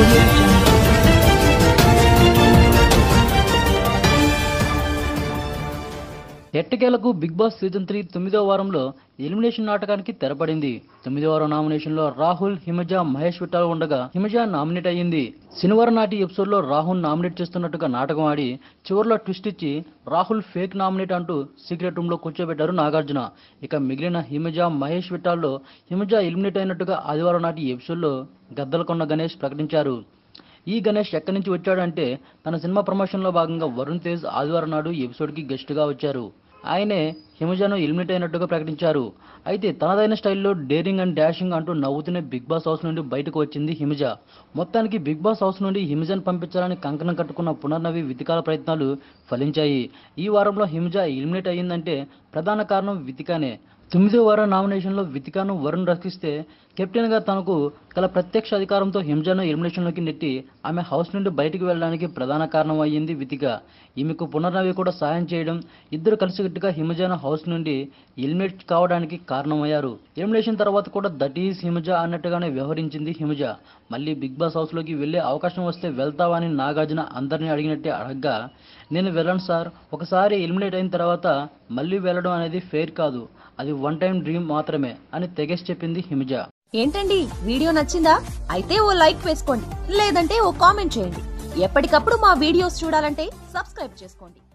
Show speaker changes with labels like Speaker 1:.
Speaker 1: audio jungle.
Speaker 2: ఎట్టకేలకు big boss season three తొమ్మిదో వారంలో ఎలిమినేషన్ నాటకానికి తెరపడింది తొమ్మిదో వారం నామినేషన్ లో రాహుల్ హిమజ మహేష్ విట్టాలు ఉండగా హిమజ నామినేట్ అయ్యింది శనివారం నాటి ఎపిసోడ్ లో రాహుల్ నామినేట్ చేస్తున్నట్టుగా నాటకం ఆడి చివరిలో ట్విస్ట్ ఇచ్చి రాహుల్ ఫేక్ నామినేట్ అంటూ సీక్రెట్ రూమ్ లో కూర్చోబెట్టారు నాగార్జున ఇక మిగిలిన హిమజ మహేష్ విట్టాల్లో హిమజ ఎలిమినేట్ అయినట్టుగా ఆదివారం నాటి ఎపిసోడ్ లో గద్దలకొన్న గణేష్ ప్రకటించారు ఈ గణేష్ ఎక్కడి నుంచి వచ్చాడంటే తన సినిమా ప్రమోషన్లో భాగంగా వరుణ్ తేజ్ ఆదివారం నాడు ఈ ఎపిసోడ్కి గెస్ట్గా వచ్చారు ఆయనే హిమజాను ఎలిమినేట్ అయినట్టుగా ప్రకటించారు అయితే తనదైన స్టైల్లో డేరింగ్ అండ్ డాషింగ్ అంటూ నవ్వుతూనే బిగ్ బాస్ హౌస్ నుండి బయటకు వచ్చింది హిమజ మొత్తానికి బిగ్ బాస్ హౌస్ నుండి హిమజాను పంపించాలని కంకణం కట్టుకున్న పునర్నవి వితికాల ప్రయత్నాలు ఫలించాయి ఈ వారంలో హిమజ ఎలిమినేట్ అయ్యిందంటే ప్రధాన కారణం వితికానే తొమ్మిదో వారం నామినేషన్లో వితికాను వరుణ్ రక్షిస్తే కెప్టెన్గా తనకు గల ప్రత్యక్ష అధికారంతో హింజాను ఎలిమినేషన్లోకి నెట్టి ఆమె హౌస్ నుండి బయటికి వెళ్ళడానికి ప్రధాన కారణం అయ్యింది వితిక ఈమెకు పునర్నవి కూడా సాయం చేయడం ఇద్దరు కలిసికట్టుగా హిమజాను హౌస్ నుండి ఎలిమినేట్ కావడానికి కారణమయ్యారు ఎలిమినేషన్ తర్వాత కూడా దట్ ఈజ్ హిమజ అన్నట్టుగానే వ్యవహరించింది హిమజ మళ్ళీ బిగ్ బాస్ హౌస్లోకి వెళ్ళే అవకాశం వస్తే వెళ్తావా అని నాగార్జున అందరినీ అడిగినట్టే అడగ్గా నేను వెళ్ళను సార్ ఒకసారి ఎలిమినేట్ అయిన తర్వాత మళ్ళీ వెళ్ళడం అనేది ఫెయిర్ కాదు అది వన్ టైం డ్రీమ్ మాత్రమే అని తెగేసి చెప్పింది హిమజ
Speaker 3: ఏంటండి వీడియో నచ్చిందా అయితే ఓ లైక్ వేసుకోండి లేదంటే ఓ కామెంట్ చేయండి ఎప్పటికప్పుడు మా వీడియోస్ చూడాలంటే సబ్స్క్రైబ్ చేసుకోండి